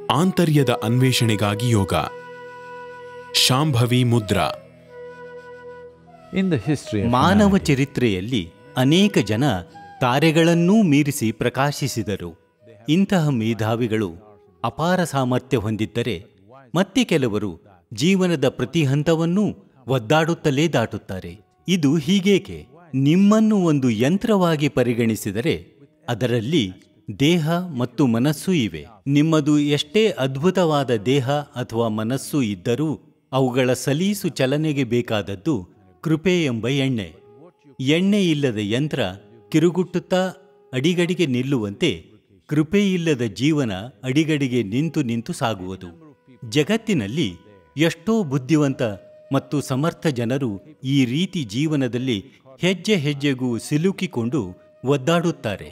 ಆಂತರ್ಯದ ಅನ್ವೇಷಣೆಗಾಗಿ yoga Shambhavi Mudra In the history of ಮಾನವ humanity, ಚರಿತ್ರೆಯಲ್ಲಿ ಅನೇಕ ಜನ ತಾರೆಗಳನ್ನೂ ಮೀರಿಸಿ ಪ್ರಕಾಶಿಸಿದರು ಇಂತಹ ಮೇಧಾವಿಗಳು ಅಪಾರ ಸಾಮರ್ಥ್ಯ ಹೊಂದಿದ್ದರೆ ಮತ್ತೆ ಕೆಲವರು ಜೀವನದ ಪ್ರತಿ ಹಂತವನ್ನೂ ಒದ್ದಾಡುತ್ತಲೇ ದಾಟುತ್ತಾರೆ ಇದು ಹೀಗೇಕೆ ನಿಮ್ಮನ್ನು ಒಂದು ಯಂತ್ರವಾಗಿ ಪರಿಗಣಿಸಿದರೆ ಅದರಲ್ಲಿ ದೇಹ ಮತ್ತು ಮನಸ್ಸು ಇವೆ ನಿಮ್ಮದು ಎಷ್ಟೇ ಅದ್ಭುತವಾದ ದೇಹ ಅಥವಾ ಮನಸ್ಸು ಇದ್ದರೂ ಅವುಗಳ ಸಲೀಸು ಚಲನೆಗೆ ಬೇಕಾದದ್ದು ಕೃಪೆ ಎಂಬ ಎಣ್ಣೆ ಎಣ್ಣೆ ಇಲ್ಲದ ಯಂತ್ರ ಕಿರುಗುಟ್ಟುತ್ತಾ ಅಡಿಗಡಿಗೆ ನಿಲ್ಲುವಂತೆ ಕೃಪೆಯಿಲ್ಲದ ಜೀವನ ಅಡಿಗಡಿಗೆ ನಿಂತು ನಿಂತು ಸಾಗುವುದು ಜಗತ್ತಿನಲ್ಲಿ ಎಷ್ಟೋ ಬುದ್ಧಿವಂತ ಮತ್ತು ಸಮರ್ಥ ಜನರು ಈ ರೀತಿ ಜೀವನದಲ್ಲಿ ಹೆಜ್ಜೆ ಹೆಜ್ಜೆಗೂ ಸಿಲುಕಿಕೊಂಡು ಒದ್ದಾಡುತ್ತಾರೆ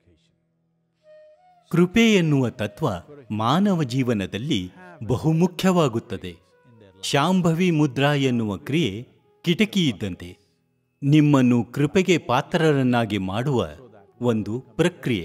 ಕೃಪೆ ಎನ್ನುವ ತತ್ವ ಮಾನವ ಜೀವನದಲ್ಲಿ ಬಹುಮುಖ್ಯವಾಗುತ್ತದೆ ಶಾಂಭವಿ ಮುದ್ರಾ ಎನ್ನುವ ಕ್ರಿಯೆ ಕಿಟಕಿ ಇದ್ದಂತೆ ನಿಮ್ಮನ್ನು ಕೃಪೆಗೆ ಪಾತ್ರರನ್ನಾಗಿ ಮಾಡುವ ಒಂದು ಪ್ರಕ್ರಿಯೆ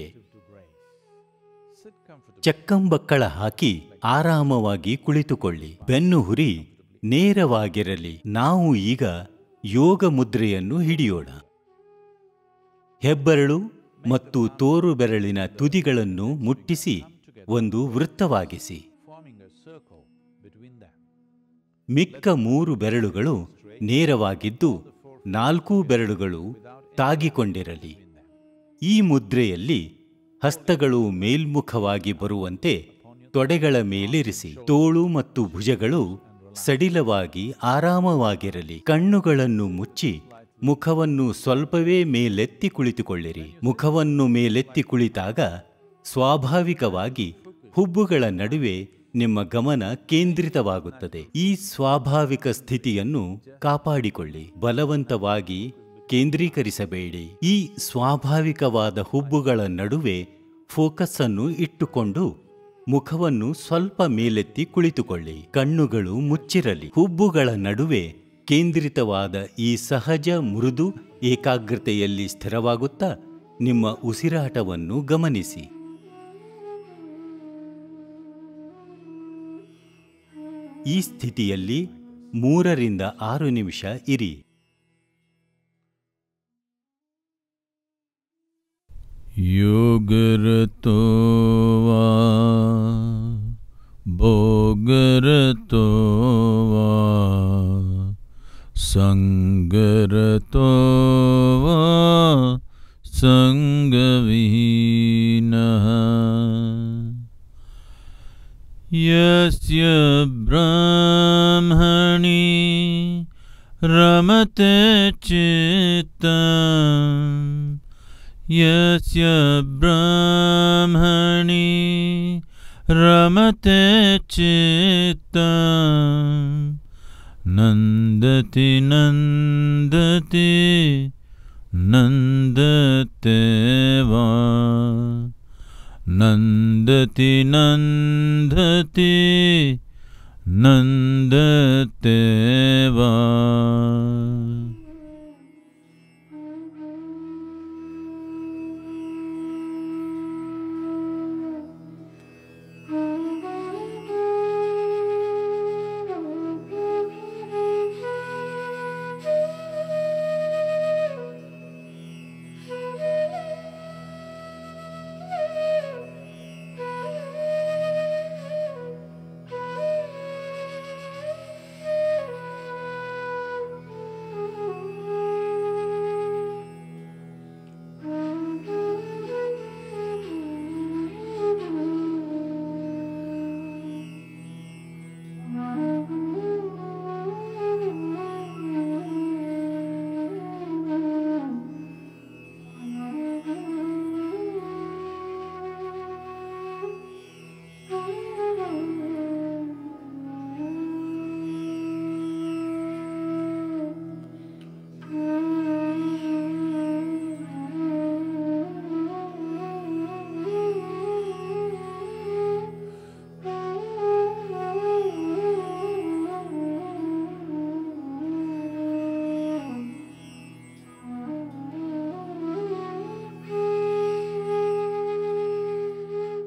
ಚಕ್ಕಂಬಕ್ಕಳ ಹಾಕಿ ಆರಾಮವಾಗಿ ಕುಳಿತುಕೊಳ್ಳಿ ಬೆನ್ನು ಹುರಿ ನೇರವಾಗಿರಲಿ ನಾವು ಈಗ ಯೋಗ ಮುದ್ರೆಯನ್ನು ಹಿಡಿಯೋಣ ಹೆಬ್ಬೆರಳು ಮತ್ತು ತೋರು ಬೆರಳಿನ ತುದಿಗಳನ್ನು ಮುಟ್ಟಿಸಿ ಒಂದು ವೃತ್ತವಾಗಿಸಿ forming a circle between them. ಮಿಕ್ಕ ಮೂರು ಬೆರಳುಗಳು ನೇರವಾಗಿದ್ದು ನಾಲ್ಕೂ ಬೆರಳುಗಳು ತಾಗಿಕೊಂಡಿರಲಿ ಈ ಮುದ್ರೆಯಲ್ಲಿ ಹಸ್ತಗಳು ಮೇಲ್ಮುಖವಾಗಿ ಬರುವಂತೆ ತೊಡೆಗಳ ಮೇಲಿರಿಸಿ ತೋಳು ಮತ್ತು ಭುಜಗಳು ಸಡಿಲವಾಗಿ ಆರಾಮವಾಗಿರಲಿ ಕಣ್ಣುಗಳನ್ನು ಮುಚ್ಚಿ ಮುಖವನ್ನು ಸ್ವಲ್ಪವೇ ಮೇಲೆತ್ತಿ ಕುಳಿತುಕೊಳ್ಳಿರಿ ಮುಖವನ್ನು ಮೇಲೆತ್ತಿ ಕುಳಿತಾಗ ಸ್ವಾಭಾವಿಕವಾಗಿ ಹುಬ್ಬುಗಳ ನಡುವೆ ನಿಮ್ಮ ಗಮನ ಕೇಂದ್ರಿತವಾಗುತ್ತದೆ ಈ ಸ್ವಾಭಾವಿಕ ಸ್ಥಿತಿಯನ್ನು ಕಾಪಾಡಿಕೊಳ್ಳಿ ಬಲವಂತವಾಗಿ ಕೇಂದ್ರೀಕರಿಸಬೇಡಿ ಈ ಸ್ವಾಭಾವಿಕವಾದ ಹುಬ್ಬುಗಳ ನಡುವೆ ಫೋಕಸ್ ಅನ್ನು ಇಟ್ಟುಕೊಂಡು ಮುಖವನ್ನು ಸ್ವಲ್ಪ ಮೇಲೆತ್ತಿ ಕುಳಿತುಕೊಳ್ಳಿ ಕಣ್ಣುಗಳು ಮುಚ್ಚಿರಲಿ ಹುಬ್ಬುಗಳ ನಡುವೆ ಕೇಂದ್ರಿತವಾದ ಈ ಸಹಜ ಮೃದು ಏಕಾಗ್ರತೆಯಲ್ಲಿ ಸ್ಥಿರವಾಗುತ್ತಾ ನಿಮ್ಮ ಉಸಿರಾಟವನ್ನು ಗಮನಿಸಿ ಈ ಸ್ಥಿತಿಯಲ್ಲಿ ಮೂರರಿಂದ ಆರು ನಿಮಿಷ ಇರಿ योगरतो वा भोगरतो वा सङ्गरतो वा सङ्गविहीनः यस्य ब्राह्मणि रमते चित्तम् यस्य ब्राह्मणि रमते चित्तम् नन्दति नन्दति नन्दते वा नन्दति नन्दति नन्दते वा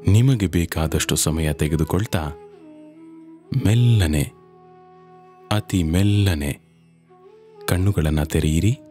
ನಿಮಗೆ ಬೇಕಾದಷ್ಟು ಸಮಯ ತೆಗೆದುಕೊಳ್ತಾ ಮೆಲ್ಲನೆ ಅತಿ ಮೆಲ್ಲನೆ ಕಣ್ಣುಗಳನ್ನು ತೆರೆಯಿರಿ